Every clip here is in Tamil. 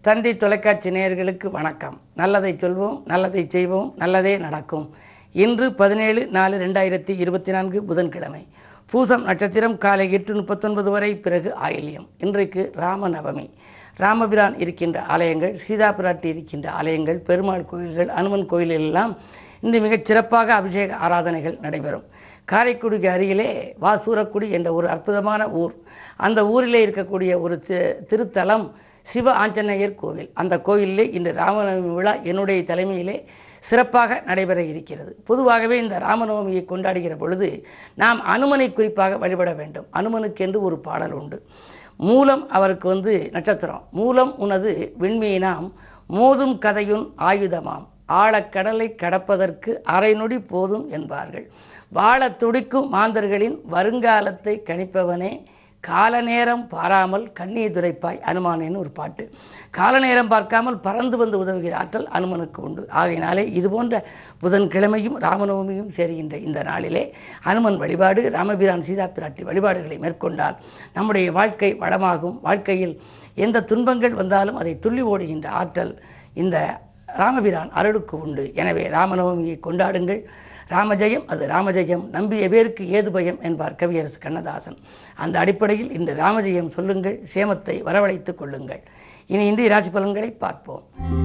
தந்தை தொலைக்காட்சி நேயர்களுக்கு வணக்கம் நல்லதை சொல்வோம் நல்லதை செய்வோம் நல்லதே நடக்கும் இன்று பதினேழு நாலு ரெண்டாயிரத்தி இருபத்தி நான்கு புதன்கிழமை பூசம் நட்சத்திரம் காலை எட்டு முப்பத்தொன்பது வரை பிறகு ஆயில்யம் இன்றைக்கு ராமநவமி ராமபிரான் இருக்கின்ற ஆலயங்கள் சீதா பிராட்டி இருக்கின்ற ஆலயங்கள் பெருமாள் கோயில்கள் அனுமன் கோயிலில் எல்லாம் இன்று மிகச் சிறப்பாக அபிஷேக ஆராதனைகள் நடைபெறும் காரைக்குடிக்கு அருகிலே வாசூரக்குடி என்ற ஒரு அற்புதமான ஊர் அந்த ஊரிலே இருக்கக்கூடிய ஒரு தி- திருத்தலம் சிவ ஆஞ்சநேயர் கோவில் அந்த கோயிலிலே இன்று ராமநவமி விழா என்னுடைய தலைமையிலே சிறப்பாக நடைபெற இருக்கிறது பொதுவாகவே இந்த ராமநவமியை கொண்டாடுகிற பொழுது நாம் அனுமனை குறிப்பாக வழிபட வேண்டும் அனுமனுக்கென்று ஒரு பாடல் உண்டு மூலம் அவருக்கு வந்து நட்சத்திரம் மூலம் உனது விண்மீனாம் மோதும் கதையுன் ஆயுதமாம் ஆழக்கடலை கடப்பதற்கு அரை நொடி போதும் என்பார்கள் வாழத் துடிக்கும் மாந்தர்களின் வருங்காலத்தை கணிப்பவனே கால நேரம் பாராமல் கண்ணீர் துரைப்பாய் அனுமானேன்னு ஒரு பாட்டு கால நேரம் பார்க்காமல் பறந்து வந்து உதவுகிற ஆற்றல் அனுமனுக்கு உண்டு ஆகையினாலே இது போன்ற புதன்கிழமையும் ராமநவமியும் சேர்கின்ற இந்த நாளிலே அனுமன் வழிபாடு ராமபிரான் சீதா பிராட்டி வழிபாடுகளை மேற்கொண்டால் நம்முடைய வாழ்க்கை வளமாகும் வாழ்க்கையில் எந்த துன்பங்கள் வந்தாலும் அதை துள்ளி ஓடுகின்ற ஆற்றல் இந்த ராமபிரான் அருளுக்கு உண்டு எனவே ராமநவமியை கொண்டாடுங்கள் ராமஜெயம் அது ராமஜெயம் நம்பிய பேருக்கு ஏது பயம் என்பார் கவியரசு கண்ணதாசன் அந்த அடிப்படையில் இந்த ராமஜெயம் சொல்லுங்கள் சேமத்தை வரவழைத்துக் கொள்ளுங்கள் இனி இந்திய ராசி பலன்களை பார்ப்போம்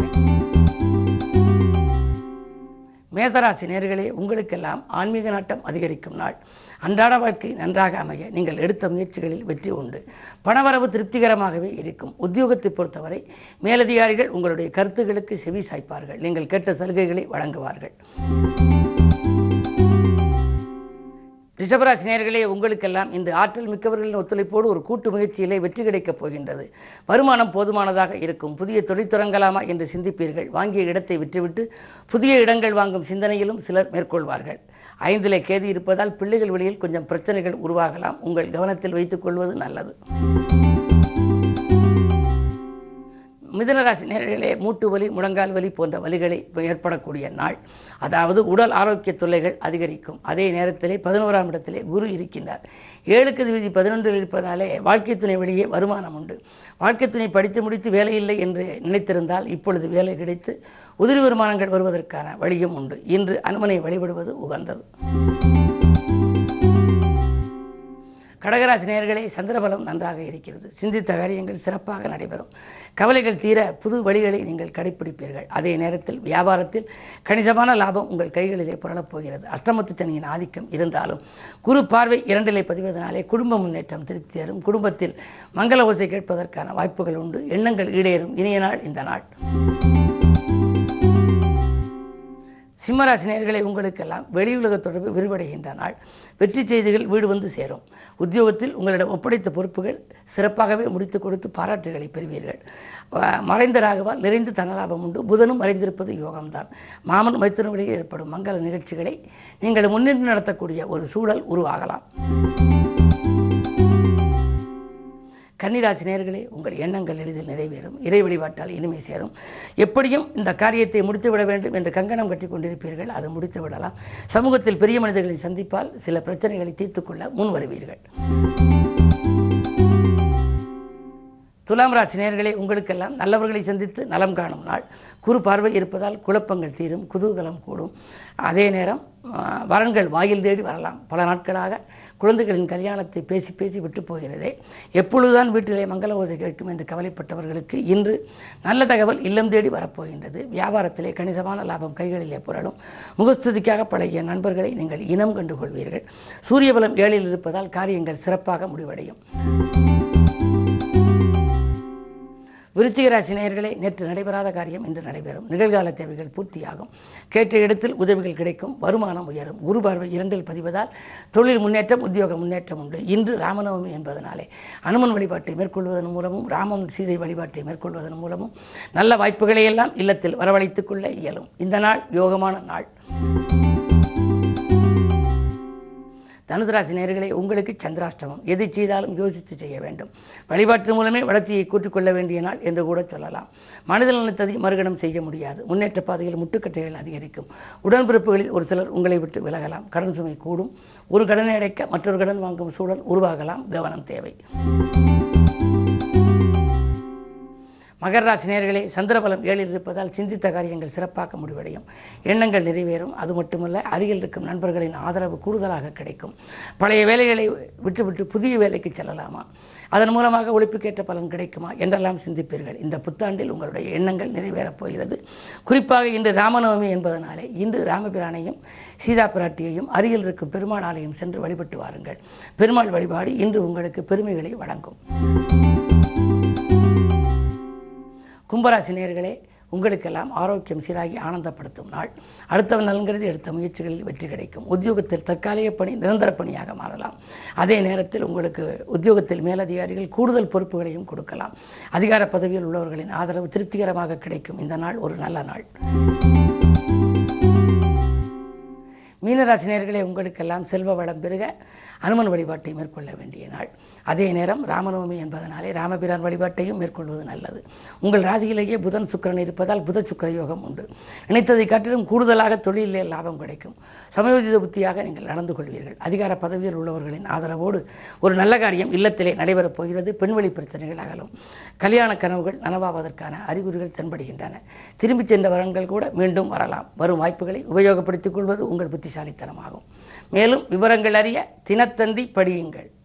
மேசராசி நேர்களே உங்களுக்கெல்லாம் ஆன்மீக நாட்டம் அதிகரிக்கும் நாள் அன்றாட வாழ்க்கை நன்றாக அமைய நீங்கள் எடுத்த முயற்சிகளில் வெற்றி உண்டு பணவரவு திருப்திகரமாகவே இருக்கும் உத்தியோகத்தை பொறுத்தவரை மேலதிகாரிகள் உங்களுடைய கருத்துக்களுக்கு செவி சாய்ப்பார்கள் நீங்கள் கேட்ட சலுகைகளை வழங்குவார்கள் ரிஷபராசி நேயர்களே உங்களுக்கெல்லாம் இந்த ஆற்றல் மிக்கவர்களின் ஒத்துழைப்போடு ஒரு கூட்டு முயற்சியிலே வெற்றி கிடைக்கப் போகின்றது வருமானம் போதுமானதாக இருக்கும் புதிய தொழில் தொடங்கலாமா என்று சிந்திப்பீர்கள் வாங்கிய இடத்தை விற்றுவிட்டு புதிய இடங்கள் வாங்கும் சிந்தனையிலும் சிலர் மேற்கொள்வார்கள் ஐந்திலே கேது இருப்பதால் பிள்ளைகள் வழியில் கொஞ்சம் பிரச்சனைகள் உருவாகலாம் உங்கள் கவனத்தில் வைத்துக் கொள்வது நல்லது மிதனராசி நேர்களே மூட்டு வலி முழங்கால் வலி போன்ற வலிகளை ஏற்படக்கூடிய நாள் அதாவது உடல் ஆரோக்கிய தொல்லைகள் அதிகரிக்கும் அதே நேரத்திலே பதினோராம் இடத்திலே குரு இருக்கின்றார் ஏழுக்கு விதி பதினொன்றில் இருப்பதாலே வாழ்க்கை துணை வழியே வருமானம் உண்டு வாழ்க்கை துணை படித்து முடித்து வேலை இல்லை என்று நினைத்திருந்தால் இப்பொழுது வேலை கிடைத்து உதிரி வருமானங்கள் வருவதற்கான வழியும் உண்டு இன்று அனுமனை வழிபடுவது உகந்தது கடகராசி நேயர்களே சந்திரபலம் நன்றாக இருக்கிறது சிந்தித்த காரியங்கள் சிறப்பாக நடைபெறும் கவலைகள் தீர புது வழிகளை நீங்கள் கடைப்பிடிப்பீர்கள் அதே நேரத்தில் வியாபாரத்தில் கணிசமான லாபம் உங்கள் கைகளிலே புரளப் போகிறது அஷ்டமத்து சனியின் ஆதிக்கம் இருந்தாலும் குரு பார்வை இரண்டிலே பதிவதனாலே குடும்ப முன்னேற்றம் திருப்தி தரும் குடும்பத்தில் மங்கள ஓசை கேட்பதற்கான வாய்ப்புகள் உண்டு எண்ணங்கள் ஈடேறும் இனிய நாள் இந்த நாள் சிம்மராசி நேயர்களே உங்களுக்கெல்லாம் வெளியுலக தொடர்பு விரிவடைகின்ற நாள் வெற்றி செய்திகள் வீடு வந்து சேரும் உத்தியோகத்தில் உங்களிடம் ஒப்படைத்த பொறுப்புகள் சிறப்பாகவே முடித்து கொடுத்து பாராட்டுகளை பெறுவீர்கள் அஹ் மறைந்த ராகவால் நிறைந்து தனலாபம் உண்டு புதனும் மறைந்திருப்பது யோகம்தான் மாமன் மைத்திரம் வழியில் ஏற்படும் மங்கள நிகழ்ச்சிகளை நீங்கள் முன்னின்று நடத்தக்கூடிய ஒரு சூழல் உருவாகலாம் கன்னிராசி நேர்களே உங்கள் எண்ணங்கள் எளிதில் நிறைவேறும் இறை வழிபாட்டால் இனிமை சேரும் எப்படியும் இந்த காரியத்தை முடித்துவிட வேண்டும் என்று கங்கணம் கட்டி கொண்டிருப்பீர்கள் அதை முடித்து விடலாம் சமூகத்தில் பெரிய மனிதர்களை சந்திப்பால் சில பிரச்சனைகளை தீர்த்துக்கொள்ள முன் வருவீர்கள் துலாம் ராசி நேயர்களே உங்களுக்கெல்லாம் நல்லவர்களை சந்தித்து நலம் காணும் நாள் குறு பார்வை இருப்பதால் குழப்பங்கள் தீரும் குதூகலம் கூடும் அதே நேரம் ஆஹ், வரன்கள் வாயில் தேடி வரலாம் பல நாட்களாக குழந்தைகளின் கல்யாணத்தை பேசி பேசி விட்டு போகிறதே எப்பொழுதுதான் வீட்டிலே மங்கள ஓசை கேட்கும் என்று கவலைப்பட்டவர்களுக்கு இன்று நல்ல தகவல் இல்லம் தேடி வரப்போகின்றது வியாபாரத்திலே கணிசமான லாபம் கைகளிலே புரளும் முகஸ்துதிக்காக பழகிய நண்பர்களை நீங்கள் இனம் கண்டு கொள்வீர்கள் சூரியபலம் ஏழில் இருப்பதால் காரியங்கள் சிறப்பாக முடிவடையும் விருச்சிக ராசி நேயர்களே நேற்று நடைபெறாத காரியம் இன்று நடைபெறும் நிகழ்கால தேவைகள் பூர்த்தியாகும் கேட்ட இடத்தில் உதவிகள் கிடைக்கும் வருமானம் உயரும் குரு பார்வை இரண்டில் பதிவதால் தொழில் முன்னேற்றம் உத்தியோக முன்னேற்றம் உண்டு இன்று ராமநவமி என்பதனாலே அனுமன் வழிபாட்டை மேற்கொள்வதன் மூலமும் ராமன் சீதை வழிபாட்டை மேற்கொள்வதன் மூலமும் நல்ல வாய்ப்புகளை எல்லாம் இல்லத்தில் வரவழைத்துக் கொள்ள இயலும் இந்த நாள் யோகமான நாள் தனுசராசி நேர்களே உங்களுக்கு சந்திராஷ்டமம் எதை செய்தாலும் யோசித்து செய்ய வேண்டும் வழிபாட்டு மூலமே வளர்ச்சியை கூட்டிக் கொள்ள வேண்டிய நாள் என்று கூட சொல்லலாம் மனதில் நினைத்ததை மறுகணம் செய்ய முடியாது முன்னேற்ற பாதையில் முட்டுக்கட்டைகள் அதிகரிக்கும் உடன்பிறப்புகளில் ஒரு சிலர் உங்களை விட்டு விலகலாம் கடன் சுமை கூடும் ஒரு கடனை அடைக்க மற்றொரு கடன் வாங்கும் சூழல் உருவாகலாம் கவனம் தேவை மகர ராசி நேயர்களே சந்திரபலம் ஏழில் இருப்பதால் சிந்தித்த காரியங்கள் சிறப்பாக முடிவடையும் எண்ணங்கள் நிறைவேறும் அது மட்டுமல்ல அருகில் இருக்கும் நண்பர்களின் ஆதரவு கூடுதலாக கிடைக்கும் பழைய வேலைகளை விட்டுவிட்டு புதிய வேலைக்கு செல்லலாமா அதன் மூலமாக ஒழிப்புக்கேற்ற பலன் கிடைக்குமா என்றெல்லாம் சிந்திப்பீர்கள் இந்த புத்தாண்டில் உங்களுடைய எண்ணங்கள் நிறைவேறப் போகிறது குறிப்பாக இன்று ராமநவமி என்பதனாலே இன்று ராமபிரானையும் சீதா பிராட்டியையும் அருகில் இருக்கும் பெருமாள் ஆலயம் சென்று வழிபட்டு வாருங்கள் பெருமாள் வழிபாடு இன்று உங்களுக்கு பெருமைகளை வழங்கும் கும்பராசி நேயர்களே உங்களுக்கெல்லாம் ஆரோக்கியம் சீராகி ஆனந்தப்படுத்தும் நாள் அடுத்தவன் நலன்கிறது எடுத்த முயற்சிகளில் வெற்றி கிடைக்கும் உத்தியோகத்தில் தற்காலிக பணி நிரந்தர பணியாக மாறலாம் அதே நேரத்தில் உங்களுக்கு உத்தியோகத்தில் மேலதிகாரிகள் கூடுதல் பொறுப்புகளையும் கொடுக்கலாம் அதிகார பதவியில் உள்ளவர்களின் ஆதரவு திருப்திகரமாக கிடைக்கும் இந்த நாள் ஒரு நல்ல நாள் மீனராசி நேயர்களே உங்களுக்கெல்லாம் செல்வ வளம் பெருக அனுமன் வழிபாட்டை மேற்கொள்ள வேண்டிய நாள் அதே நேரம் ராமநவமி என்பதனாலே ராமபிரான் வழிபாட்டையும் மேற்கொள்வது நல்லது உங்கள் ராசியிலேயே புதன் சுக்கிரன் இருப்பதால் புத சுக்கிர யோகம் உண்டு நினைத்ததை காட்டிலும் கூடுதலாக தொழிலிலே லாபம் கிடைக்கும் சமயோஜித புத்தியாக நீங்கள் நடந்து கொள்வீர்கள் அதிகார பதவியில் உள்ளவர்களின் ஆதரவோடு ஒரு நல்ல காரியம் இல்லத்திலே நடைபெறப் போகிறது பெண்வழி பிரச்சனைகள் அகலும் கல்யாண கனவுகள் நனவாவதற்கான அறிகுறிகள் தென்படுகின்றன திரும்பிச் சென்ற வரன்கள் கூட மீண்டும் வரலாம் வரும் வாய்ப்புகளை உபயோகப்படுத்திக் கொள்வது உங்கள் புத்திசாலித்தனமாகும் மேலும் விவரங்கள் அறிய தினத்தந்தி படியுங்கள்